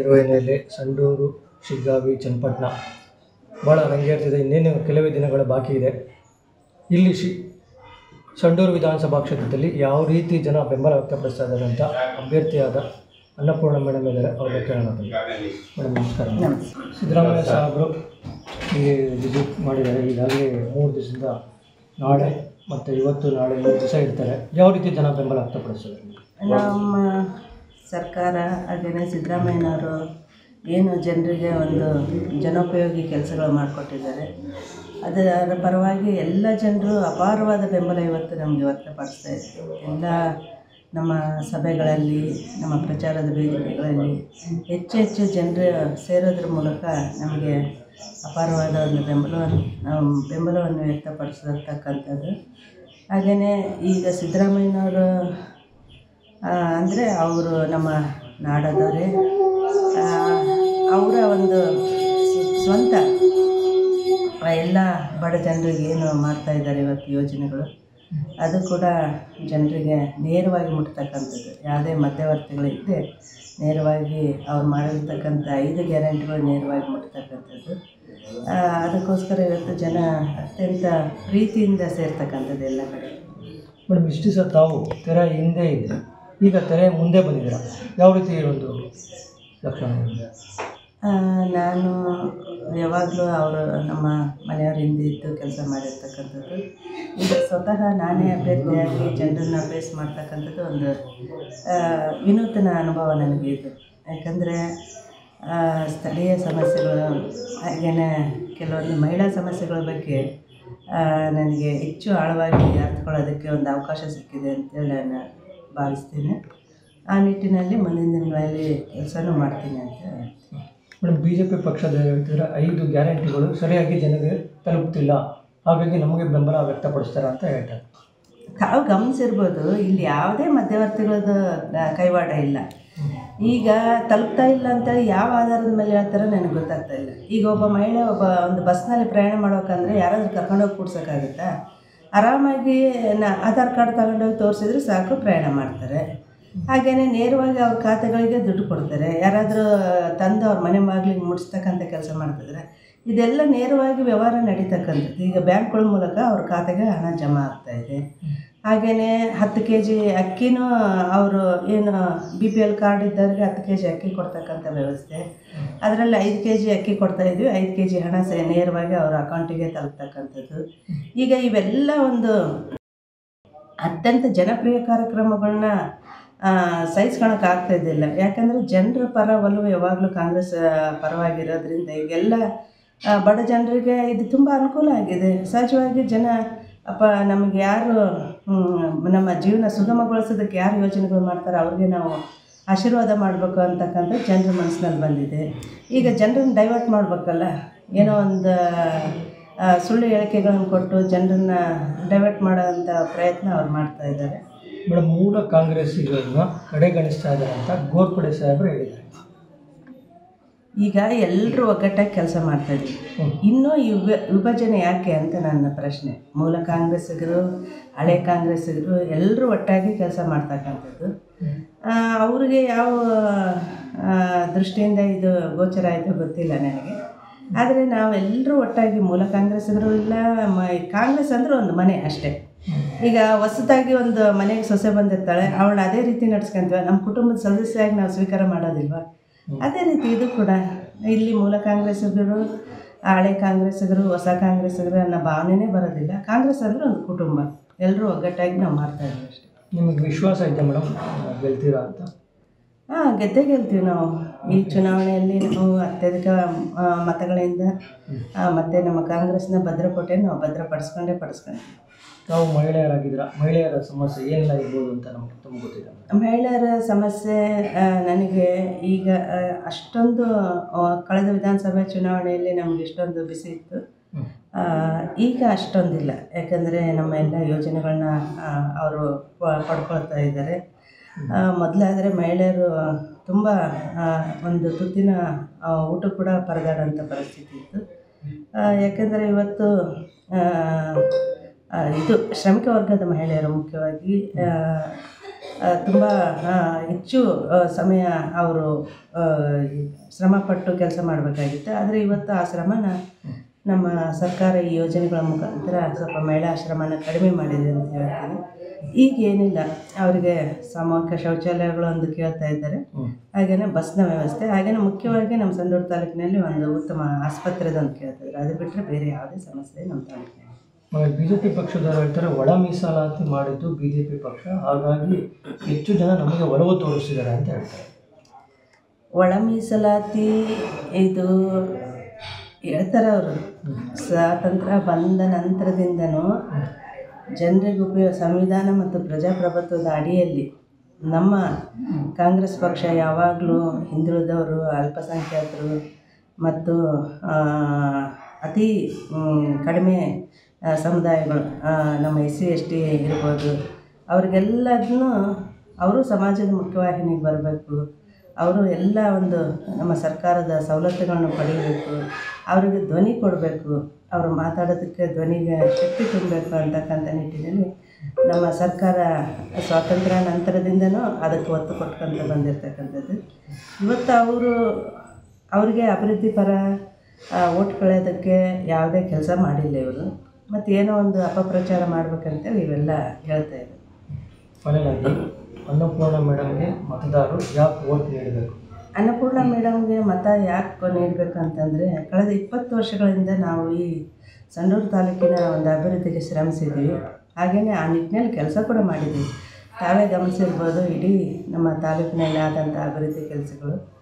ನಿರ್ವಹಣೆಯಲ್ಲಿ ಸಂಡೂರು ಶಿಗ್ಗಾವಿ ಚನ್ನಪಟ್ಟಣ ಭಾಳ ರಂಗೇರ್ತಿದೆ ಇನ್ನೇನು ಕೆಲವೇ ದಿನಗಳ ಬಾಕಿ ಇದೆ ಇಲ್ಲಿ ಶಿ ಸಂಡೂರು ವಿಧಾನಸಭಾ ಕ್ಷೇತ್ರದಲ್ಲಿ ಯಾವ ರೀತಿ ಜನ ಬೆಂಬಲ ವ್ಯಕ್ತಪಡಿಸ್ತಾ ಇದ್ದಾರೆ ಅಂತ ಅಭ್ಯರ್ಥಿಯಾದ ಅನ್ನಪೂರ್ಣ ಮೇಡಮ್ ಇದ್ದಾರೆ ಅವ್ರ ಕೇಳೋಣ ಬನ್ನಿ. ಮೇಡಮ್ ನಮಸ್ಕಾರ ಸಿದ್ದರಾಮಯ್ಯ ಸಾಹೇಬರು ಇಲ್ಲಿ ವಿಸಿಟ್ ಮಾಡಿದ್ದಾರೆ ಈಗಾಗಲೇ ಮೂರು ದಿವಸದಿಂದ ನಾಳೆ ಮತ್ತು ಇವತ್ತು ನಾಳೆ ಮೂರು ದಿವಸ ಇರ್ತಾರೆ ಯಾವ ರೀತಿ ಜನ ಬೆಂಬಲ ವ್ಯಕ್ತಪಡಿಸ್ತಾರೆ ನಮ್ಮ ಸರ್ಕಾರ ಹಾಗೆಯೇ ಸಿದ್ದರಾಮಯ್ಯನವರು ಏನು ಜನರಿಗೆ ಒಂದು ಜನೋಪಯೋಗಿ ಕೆಲಸಗಳು ಮಾಡಿಕೊಟ್ಟಿದ್ದಾರೆ ಅದರ ಪರವಾಗಿ ಎಲ್ಲ ಜನರು ಅಪಾರವಾದ ಬೆಂಬಲ ಇವತ್ತು ನಮಗೆ ವ್ಯಕ್ತಪಡಿಸ್ತಾ ಇದ್ದಾರೆ ಎಲ್ಲ ನಮ್ಮ ಸಭೆಗಳಲ್ಲಿ ನಮ್ಮ ಪ್ರಚಾರದ ವೇದಿಕೆಗಳಲ್ಲಿ ಹೆಚ್ಚು ಹೆಚ್ಚು ಜನರು ಸೇರೋದ್ರ ಮೂಲಕ ನಮಗೆ ಅಪಾರವಾದ ಒಂದು ಬೆಂಬಲವನ್ನು ಆಮ್, ಬೆಂಬಲವನ್ನು ವ್ಯಕ್ತಪಡಿಸಿರ್ತಕ್ಕಂಥದ್ದು ಹಾಗೆಯೇ ಈಗ ಸಿದ್ದರಾಮಯ್ಯನವರು ಅಂದರೆ ಅವರು ನಮ್ಮ ನಾಡದವರೇ ಅವರ ಒಂದು ಸ್- ಸ್ವಂತ ಆ ಎಲ್ಲ ಬಡ ಜನರಿಗೆ ಏನು ಮಾಡ್ತಾ ಇದ್ದಾರೆ ಇವತ್ತು ಯೋಜನೆಗಳು ಅದು ಕೂಡ ಜನರಿಗೆ ನೇರವಾಗಿ ಮುಟ್ತಕ್ಕಂಥದ್ದು ಯಾವುದೇ ಮಧ್ಯವರ್ತಿಗಳಿಲ್ಲದೆ ನೇರವಾಗಿ ಅವ್ರು ಮಾಡಿರ್ತಕ್ಕಂಥ ಐದು ಗ್ಯಾರಂಟಿಗಳು ನೇರವಾಗಿ ಮುಟ್ತಕ್ಕಂಥದ್ದು ಆ, ಅದಕ್ಕೋಸ್ಕರ ಇವತ್ತು ಜನ ಅತ್ಯಂತ ಪ್ರೀತಿಯಿಂದ ಸೇರ್ತಕ್ಕಂಥದ್ದು ಎಲ್ಲ ಕಡೆ ಮೇಡಮ್ ಇಷ್ಟು ದಿವಸ ತಾವು ತೆರೆ ಹಿಂದೆ ಇದ್ದರೆ ಈಗ ತೆರೆ ಮುಂದೆ ಬಂದಿದ್ದೀರಾ ಯಾವ ರೀತಿ ಒಂದು ಲಕ್ಷಣ ಆ, ನಾನು ಯಾವಾಗಲೂ ಅವರು ನಮ್ಮ ಮನೆಯವ್ರ ಹಿಂದೆ ಇದ್ದು ಕೆಲಸ ಮಾಡಿರ್ತಕ್ಕಂಥದ್ದು ಈಗ ಸ್ವತಃ ನಾನೇ ಅಭ್ಯರ್ಥಿಯಾಗಿ ಜನರನ್ನ ಫೇಸ್ ಮಾಡ್ತಕ್ಕಂಥದ್ದು ಒಂದು ಆ, ವಿನೂತನ ಅನುಭವ ನನಗೆ ಇದು ಯಾಕಂದರೆ ಸ್ಥಳೀಯ ಸಮಸ್ಯೆಗಳು ಹಾಗೆಯೇ ಕೆಲವೊಂದು ಮಹಿಳಾ ಸಮಸ್ಯೆಗಳ ಬಗ್ಗೆ ಆ, ನನಗೆ ಹೆಚ್ಚು ಆಳವಾಗಿ ಅರ್ಥಕೊಳ್ಳೋದಕ್ಕೆ ಒಂದು ಅವಕಾಶ ಸಿಕ್ಕಿದೆ ಅಂತೇಳಿ ನಾನು ಭಾವಿಸ್ತೀನಿ ಆ ನಿಟ್ಟಿನಲ್ಲಿ ಮುಂದಿನ ದಿನಗಳಲ್ಲಿ ಕೆಲಸನೂ ಮಾಡ್ತೀನಿ ಅಂತ ಹೇಳ್ತೀನಿ ಮೇಡಮ್ ಬಿ ಜೆ ಪಿ ಪಕ್ಷದ ಹೇಳ್ತಿದ್ರೆ ಐದು ಗ್ಯಾರಂಟಿಗಳು ಸರಿಯಾಗಿ ಜನರಿಗೆ ತಲುಪ್ತಿಲ್ಲ ಹಾಗಾಗಿ ನಮಗೆ ಬೆಂಬಲ ವ್ಯಕ್ತಪಡಿಸ್ತಾರೆ ಅಂತ ಹೇಳ್ತಾರೆ ತಾವು ಗಮನಿಸಿರ್ಬೋದು ಇಲ್ಲಿ ಯಾವುದೇ ಮಧ್ಯವರ್ತಿಗಳದ್ದು ಗ- ಕೈವಾಡ ಇಲ್ಲ ಈಗ ತಲುಪ್ತಾ ಇಲ್ಲ ಅಂತೇಳಿ ಯಾವ ಆಧಾರದ ಮೇಲೆ ಹೇಳ್ತಾರೋ ನನಗೆ ಗೊತ್ತಾಗ್ತಾ ಇಲ್ಲ ಈಗ ಒಬ್ಬ ಮಹಿಳೆ ಒಬ್ಬ ಒಂದು ಬಸ್ನಲ್ಲಿ ಪ್ರಯಾಣ ಮಾಡ್ಬೇಕಂದ್ರೆ ಯಾರಾದ್ರೂ ಕರ್ಕೊಂಡೋಗಿ ಕೂಡ್ಸೋಕ್ಕಾಗುತ್ತಾ ಆರಾಮಾಗಿ ನ ಆಧಾರ್ ಕಾರ್ಡ್ ತಗೊಂಡೋಗಿ ತೋರಿಸಿದ್ರೆ ಸಾಕು ಪ್ರಯಾಣ ಮಾಡ್ತಾರೆ ಹಾಗೆಯೇ ನೇರವಾಗಿ ಅವ್ರ ಖಾತೆಗಳಿಗೆ ದುಡ್ಡು ಕೊಡ್ತಾರೆ ಯಾರಾದರೂ ತಂದು ಅವ್ರ ಮನೆ ಬಾಗಿಲಿಗೆ ಮುಟ್ಸ್ತಕ್ಕಂಥ ಕೆಲಸ ಮಾಡ್ತಿದ್ರೆ ಇದೆಲ್ಲ ನೇರವಾಗಿ ವ್ಯವಹಾರ ನಡೀತಕ್ಕಂಥದ್ದು ಈಗ ಬ್ಯಾಂಕ್ಗಳ ಮೂಲಕ ಅವ್ರ ಖಾತೆಗೆ ಹಣ ಜಮಾ ಆಗ್ತಾ ಇದೆ ಹಾಗೆಯೇ ಹತ್ತು ಕೆ ಜಿ ಅಕ್ಕಿನೂ ಅವರು ಏನು ಬಿ ಪಿ ಎಲ್ ಕಾರ್ಡ್ ಇದ್ದವ್ರಿಗೆ ಹತ್ತು ಕೆ ಜಿ ಅಕ್ಕಿ ಕೊಡ್ತಕ್ಕಂಥ ವ್ಯವಸ್ಥೆ ಅದರಲ್ಲಿ ಐದು ಕೆ ಜಿ ಅಕ್ಕಿ ಕೊಡ್ತಾ ಇದ್ವಿ ಐದು ಕೆ ಜಿ ಹಣ ಸೇ ನೇರವಾಗಿ ಅವ್ರ ಅಕೌಂಟಿಗೆ ತಲುಪ್ತಕ್ಕಂಥದ್ದು ಈಗ ಇವೆಲ್ಲ ಒಂದು ಅತ್ಯಂತ ಜನಪ್ರಿಯ ಕಾರ್ಯಕ್ರಮಗಳನ್ನ ಸಹಿಸ್ಕೊಳಕ್ಕೆ ಆಗ್ತಾ ಇದ್ದಿಲ್ಲ ಯಾಕಂದರೆ ಜನರ ಪರ ಒಲವು ಯಾವಾಗಲೂ ಕಾಂಗ್ರೆಸ್ ಆ, ಪರವಾಗಿರೋದ್ರಿಂದ ಈಗೆಲ್ಲ ಆ, ಬಡ ಜನರಿಗೆ ಇದು ತುಂಬ ಅನುಕೂಲ ಆಗಿದೆ ಸಹಜವಾಗಿ ಜನ ಅಪ್ಪ ನಮಗೆ ಯಾರು ಹ್ಮ್, ನಮ್ಮ ಜೀವನ ಸುಗಮಗೊಳಿಸೋದಕ್ಕೆ ಯಾರು ಯೋಜನೆಗಳು ಮಾಡ್ತಾರೆ ಅವ್ರಿಗೆ ನಾವು ಆಶೀರ್ವಾದ ಮಾಡಬೇಕು ಅಂತಕ್ಕಂಥ ಜನರ ಮನಸ್ಸಿನಲ್ಲಿ ಬಂದಿದೆ ಈಗ ಜನರನ್ನ ಡೈವರ್ಟ್ ಮಾಡಬೇಕಲ್ಲ ಏನೋ ಒಂದು ಆ, ಸುಳ್ಳು ಹೇಳಿಕೆಗಳನ್ನು ಕೊಟ್ಟು ಜನರನ್ನ ಡೈವರ್ಟ್ ಮಾಡೋಂಥ ಪ್ರಯತ್ನ ಅವ್ರು ಮಾಡ್ತಾ ಇದ್ದಾರೆ ಮೇಡಮ್ ಮೂಲ ಕಾಂಗ್ರೆಸ್ಸಿಗಳನ್ನ ಕಡೆಗಣಿಸ್ತಾ ಇದ್ದಾರೆ ಅಂತ ಗೋರ್ಪಡೆ ಸಾಹೇಬರು ಹೇಳಿದ್ದಾರೆ ಈಗ ಎಲ್ಲರೂ ಒಗ್ಗಟ್ಟಾಗಿ ಕೆಲಸ ಮಾಡ್ತಾ ಇದ್ವಿ ಹ್ಮ್. ಇನ್ನೂ ಈ ವಿಭ ವಿಭಜನೆ ಯಾಕೆ ಅಂತ ನನ್ನ ಪ್ರಶ್ನೆ ಮೂಲ ಕಾಂಗ್ರೆಸ್ಸಿಗರು ಹಳೆ ಕಾಂಗ್ರೆಸ್ಸಿಗರು ಎಲ್ಲರೂ ಒಟ್ಟಾಗಿ ಕೆಲಸ ಮಾಡ್ತಕ್ಕಂಥದ್ದು ಆ, ಅವ್ರಿಗೆ ಯಾವ ಆ, ದೃಷ್ಟಿಯಿಂದ ಇದು ಗೋಚರ ಆಯಿತು ಗೊತ್ತಿಲ್ಲ ನನಗೆ ಆದರೆ ನಾವೆಲ್ಲರೂ ಒಟ್ಟಾಗಿ ಮೂಲ ಕಾಂಗ್ರೆಸ್ಸಿಗರು ಇಲ್ಲ ಮ ಕಾಂಗ್ರೆಸ್ ಅಂದರೆ ಒಂದು ಮನೆ ಅಷ್ಟೇ ಈಗ ಹೊಸದಾಗಿ ಒಂದು ಮನೆಗೆ ಸೊಸೆ ಬಂದಿರ್ತಾಳೆ ಅವಳನ್ನ ಅದೇ ರೀತಿ ನಡ್ಸ್ಕೊಂತೀವಿ ನಮ್ಮ ಕುಟುಂಬದ ಸದಸ್ಯಾಗಿ ನಾವು ಸ್ವೀಕಾರ ಮಾಡೋದಿಲ್ವಾ ಅದೇ ರೀತಿ ಇದು ಕೂಡ ಇಲ್ಲಿ ಮೂಲ ಕಾಂಗ್ರೆಸ್ಸಿಗರು ಹಳೆ ಕಾಂಗ್ರೆಸ್ಸಿಗರು ಹೊಸ ಕಾಂಗ್ರೆಸ್ಸಿಗರು ಅನ್ನೋ ಭಾವನೆನೇ ಬರೋದಿಲ್ಲ ಕಾಂಗ್ರೆಸ್ ಅಂದರೆ ಒಂದು ಕುಟುಂಬ ಎಲ್ಲರೂ ಒಗ್ಗಟ್ಟಾಗಿ ನಾವು ಮಾಡ್ತಾ ಇದ್ದೀವಿ ಅಷ್ಟೇ ನಿಮಗೆ ವಿಶ್ವಾಸ ಇದೆ ಮೇಡಮ್ ಗೆಲ್ತೀರಾ ಅಂತ ಹಾಂ ಗೆದ್ದೇ ಗೆಲ್ತೀವಿ ನಾವು ಈ ಚುನಾವಣೆಯಲ್ಲಿ ನಾವು ಅತ್ಯಧಿಕ ಆ, ಮತಗಳಿಂದ ಆ, ಮತ್ತೆ ನಮ್ಮ ಕಾಂಗ್ರೆಸ್ನ ಭದ್ರಕೋಟೆ ನಾವು ಭದ್ರಪಡಿಸ್ಕೊಂಡೇ ಪಡಿಸ್ಕೊಂತೀವಿ ತಾವು ಮಹಿಳೆಯರಾಗಿದ್ದೀರಾ ಮಹಿಳೆಯರ ಸಮಸ್ಯೆ ಏನೆಲ್ಲ ಇರ್ಬೋದು ಅಂತ ನಮ್ಗೆ ತುಂಬ ಗೊತ್ತಿದೆ ಮಹಿಳೆಯರ ಸಮಸ್ಯೆ ಆ, ನನಗೆ ಈಗ ಆ, ಅಷ್ಟೊಂದು ಆ, ಕಳೆದ ವಿಧಾನಸಭೆ ಚುನಾವಣೆಯಲ್ಲಿ ನಮಗೆ ಇಷ್ಟೊಂದು ಬಿಸಿ ಇತ್ತು ಹ್ಮ್. ಆ, ಈಗ ಅಷ್ಟೊಂದಿಲ್ಲ ಯಾಕಂದರೆ ನಮ್ಮ ಎಲ್ಲ ಯೋಜನೆಗಳನ್ನ ಅವರು ಪಡ್ಕೊಳ್ತಾ ಇದ್ದಾರೆ ಮೊದಲಾದರೆ ಮಹಿಳೆಯರು ತುಂಬ ಆ, ಒಂದು ತುತ್ತಿನ ಆ, ಊಟ ಕೂಡ ಪರದಾಡೋಂಥ ಪರಿಸ್ಥಿತಿ ಇತ್ತು ಆ, ಯಾಕೆಂದರೆ ಇವತ್ತು ಆ, ಆ, ಇದು ಶ್ರಮಿಕ ವರ್ಗದ ಮಹಿಳೆಯರು ಮುಖ್ಯವಾಗಿ ಆ, ತುಂಬ ಹೆಚ್ಚು ಆ, ಸಮಯ ಅವರು ಶ್ರಮಪಟ್ಟು ಕೆಲಸ ಮಾಡಬೇಕಾಗಿತ್ತು ಆದರೆ ಇವತ್ತು ಆ ಶ್ರಮನ ನಮ್ಮ ಸರ್ಕಾರ ಈ ಯೋಜನೆಗಳ ಮುಖಾಂತರ ಸ್ವಲ್ಪ ಮಹಿಳಾ ಶ್ರಮನ ಕಡಿಮೆ ಮಾಡಿದೆ ಅಂತ ಹೇಳ್ತೀನಿ ಈಗ ಏನಿಲ್ಲ ಅವರಿಗೆ ಸಾಮೂಹಿಕ ಶೌಚಾಲಯಗಳು ಒಂದು ಕೇಳ್ತಾ ಇದ್ದಾರೆ ಹಾಗೆಯೇ ಬಸ್ನ ವ್ಯವಸ್ಥೆ ಹಾಗೆಯೇ ಮುಖ್ಯವಾಗಿ ನಮ್ಮ ಸಂಡೂರು ತಾಲೂಕಿನಲ್ಲಿ ಒಂದು ಉತ್ತಮ ಆಸ್ಪತ್ರೆದೊಂದು ಕೇಳ್ತಾ ಇದ್ದಾರೆ ಅದು ಬಿಟ್ಟರೆ ಬೇರೆ ಯಾವುದೇ ಸಮಸ್ಯೆ ನಮ್ಮ ತಾಲೂಕಿನಲ್ಲಿ ಆಮೇಲೆ ಬಿ ಜೆ ಪಿ ಪಕ್ಷದವರು ಹೇಳ್ತಾರೆ ಒಳ ಮೀಸಲಾತಿ ಮಾಡಿದ್ದು ಬಿ ಜೆ ಪಿ ಪಕ್ಷ ಹಾಗಾಗಿ ಹೆಚ್ಚು ಜನ ನಮಗೆ ಒಲವು ತೋರಿಸಿದ್ದಾರೆ ಅಂತ ಹೇಳ್ತಾರೆ ಒಳ ಮೀಸಲಾತಿ ಇದು ಹೇಳ್ತಾರೆ ಅವರು ಸ್ವಾತಂತ್ರ್ಯ ಬಂದ ನಂತರದಿಂದನೂ ಜನರಿಗೆ ಉಪಯೋಗ ಸಂವಿಧಾನ ಮತ್ತು ಪ್ರಜಾಪ್ರಭುತ್ವದ ಅಡಿಯಲ್ಲಿ ನಮ್ಮ ಕಾಂಗ್ರೆಸ್ ಪಕ್ಷ ಯಾವಾಗಲೂ ಹಿಂದುಳಿದವರು ಅಲ್ಪಸಂಖ್ಯಾತರು ಮತ್ತು ಆ, ಅತಿ ಮ್, ಕಡಿಮೆ ಆ, ಸಮುದಾಯಗಳು ಆ, ನಮ್ಮ ಎಸ್ ಸಿ ಎಸ್ ಟಿ ಇರ್ಬೋದು ಅವ್ರಿಗೆಲ್ಲದನ್ನು ಅವರು ಸಮಾಜದ ಮುಖ್ಯವಾಹಿನಿಗೆ ಬರಬೇಕು ಅವರು ಎಲ್ಲ ಒಂದು ನಮ್ಮ ಸರ್ಕಾರದ ಸವಲತ್ತುಗಳನ್ನು ಪಡೀಬೇಕು ಅವರಿಗೆ ಧ್ವನಿ ಕೊಡಬೇಕು ಅವರು ಮಾತಾಡೋದಕ್ಕೆ ಧ್ವನಿಗೆ ಶಕ್ತಿ ತುಂಬಬೇಕು ಅಂತಕ್ಕಂಥ ನಿಟ್ಟಿನಲ್ಲಿ ನಮ್ಮ ಸರ್ಕಾರ ಸ್ವಾತಂತ್ರ್ಯ ನಂತರದಿಂದನೂ ಅದಕ್ಕೆ ಒತ್ತು ಕೊಟ್ಕೊಂತ ಬಂದಿರತಕ್ಕಂಥದ್ದು ಇವತ್ತು ಅವರು ಅವರಿಗೆ ಅಭಿವೃದ್ಧಿ ಪರ ಓಟ್ ಕಳೆಯೋದಕ್ಕೆ ಯಾವುದೇ ಕೆಲಸ ಮಾಡಿಲ್ಲ ಇವರು ಮತ್ತು ಏನೋ ಒಂದು ಅಪಪ್ರಚಾರ ಮಾಡ್ಬೇಕಂತೇಳಿ ಇವೆಲ್ಲ ಹೇಳ್ತಾ ಇದ್ದಾರೆ ಕೊನೆಯದಾಗಿ ಅನ್ನಪೂರ್ಣ ಮೇಡಮ್ಗೆ ಮತದಾರರು ಯಾಕೆ ವೋಟ್ ನೀಡಬೇಕು ಅನ್ನಪೂರ್ಣ ಮೇಡಮ್ಗೆ ಮತ ಯಾಕೆ ನೀಡಬೇಕಂತಂದರೆ ಕಳೆದ ಇಪ್ಪತ್ತು ವರ್ಷಗಳಿಂದ ನಾವು ಈ ಸಂಡೂರು ತಾಲೂಕಿನ ಒಂದು ಅಭಿವೃದ್ಧಿಗೆ ಶ್ರಮಿಸಿದ್ದೀವಿ ಹಾಗೆಯೇ ಆ ನಿಟ್ಟಿನಲ್ಲಿ ಕೆಲಸ ಕೂಡ ಮಾಡಿದ್ದೀವಿ ತಾವೇ ಗಮನಿಸಿರ್ಬೋದು ಇಡೀ ನಮ್ಮ ತಾಲೂಕಿನಲ್ಲಿ ಆದಂಥ ಅಭಿವೃದ್ಧಿ ಕೆಲಸಗಳು